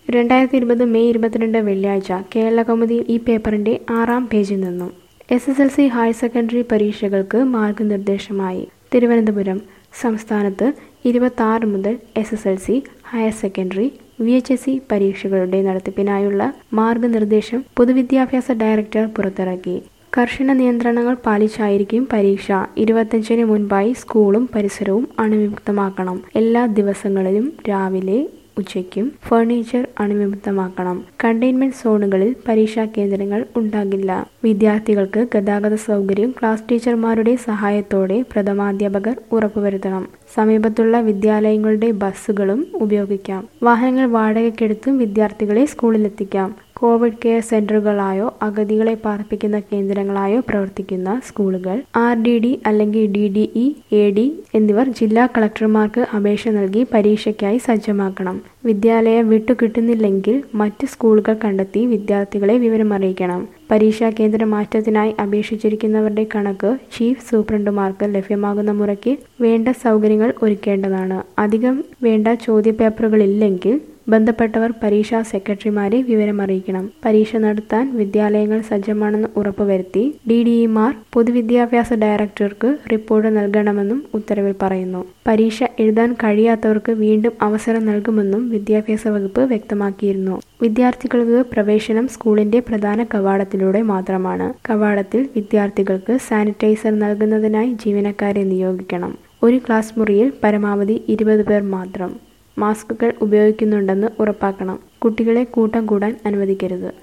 രണ്ടായിരത്തി ഇരുപത് മെയ് ഇരുപത്തിരണ്ട് വെള്ളിയാഴ്ച കേരളകൗമുദി ഈ പേപ്പറിന്റെ ആറാം പേജിൽ നിന്നും S S L C higher secondary പരീക്ഷകൾക്ക് മാർഗനിർദ്ദേശമായി തിരുവനന്തപുരം സംസ്ഥാനത്ത് ഇരുപത്തി മുതൽ S S L C higher secondary V H S C പരീക്ഷകളുടെ നടത്തിപ്പിനായുള്ള മാർഗനിർദ്ദേശം പൊതുവിദ്യാഭ്യാസ ഡയറക്ടർ പുറത്തിറക്കി കർശന നിയന്ത്രണങ്ങൾ പാലിച്ചായിരിക്കും പരീക്ഷ ഇരുപത്തഞ്ചിന് മുൻപായി സ്കൂളും പരിസരവും അണുവിമുക്തമാക്കണം എല്ലാ ദിവസങ്ങളിലും രാവിലെ ഉച്ചയ്ക്കും ഫർണിച്ചർ അണുവിമുക്തമാക്കണം കണ്ടെയ്ൻമെന്റ് സോണുകളിൽ പരീക്ഷാ കേന്ദ്രങ്ങൾ ഉണ്ടാകില്ല വിദ്യാർത്ഥികൾക്ക് ഗതാഗത സൗകര്യം ക്ലാസ് ടീച്ചർമാരുടെ സഹായത്തോടെ പ്രഥമാധ്യാപകർ ഉറപ്പുവരുത്തണം സമീപത്തുള്ള വിദ്യാലയങ്ങളുടെ ബസ്സുകളും ഉപയോഗിക്കാം വാഹനങ്ങൾ വാടകയ്ക്കെടുത്തും വിദ്യാർത്ഥികളെ സ്കൂളിലെത്തിക്കാം കോവിഡ് കെയർ സെന്ററുകളായോ അഗതികളെ പാർപ്പിക്കുന്ന കേന്ദ്രങ്ങളായോ പ്രവർത്തിക്കുന്ന സ്കൂളുകൾ ആർ ഡി ഡി അല്ലെങ്കിൽ D D E A D എന്നിവർ ജില്ലാ കളക്ടർമാർക്ക് അപേക്ഷ നൽകി പരീക്ഷയ്ക്കായി സജ്ജമാക്കണം വിദ്യാലയം വിട്ടുകിട്ടുന്നില്ലെങ്കിൽ മറ്റ് സ്കൂളുകൾ കണ്ടെത്തി വിദ്യാർത്ഥികളെ വിവരമറിയിക്കണം പരീക്ഷാ കേന്ദ്ര മാറ്റത്തിനായി അപേക്ഷിച്ചിരിക്കുന്നവരുടെ കണക്ക് ചീഫ് സൂപ്രണ്ടുമാർക്ക് ലഭ്യമാകുന്ന മുറയ്ക്ക് വേണ്ട സൗകര്യങ്ങൾ ഒരുക്കേണ്ടതാണ് അധികം വേണ്ട ചോദ്യപേപ്പറുകളില്ലെങ്കിൽ ബന്ധപ്പെട്ടവർ പരീക്ഷാ സെക്രട്ടറിമാരെ വിവരമറിയിക്കണം പരീക്ഷ നടത്താൻ വിദ്യാലയങ്ങൾ സജ്ജമാണെന്ന് ഉറപ്പുവരുത്തി ഡി ഡിഇമാർ പൊതുവിദ്യാഭ്യാസ ഡയറക്ടർക്ക് റിപ്പോർട്ട് നൽകണമെന്നും ഉത്തരവിൽ പറയുന്നു പരീക്ഷ എഴുതാൻ കഴിയാത്തവർക്ക് വീണ്ടും അവസരം നൽകുമെന്നും വിദ്യാഭ്യാസ വകുപ്പ് വ്യക്തമാക്കിയിരുന്നു വിദ്യാർത്ഥികൾക്ക് പ്രവേശനം സ്കൂളിന്റെ പ്രധാന കവാടത്തിലൂടെ മാത്രമാണ് കവാടത്തിൽ വിദ്യാർത്ഥികൾക്ക് സാനിറ്റൈസർ നൽകുന്നതിനായി ജീവനക്കാരെ നിയോഗിക്കണം ഒരു ക്ലാസ് മുറിയിൽ പരമാവധി ഇരുപത് പേർ മാത്രം മാസ്കുകൾ ഉപയോഗിക്കുന്നുണ്ടെന്ന് ഉറപ്പാക്കണം കുട്ടികളെ കൂട്ടം കൂടാൻ അനുവദിക്കരുത്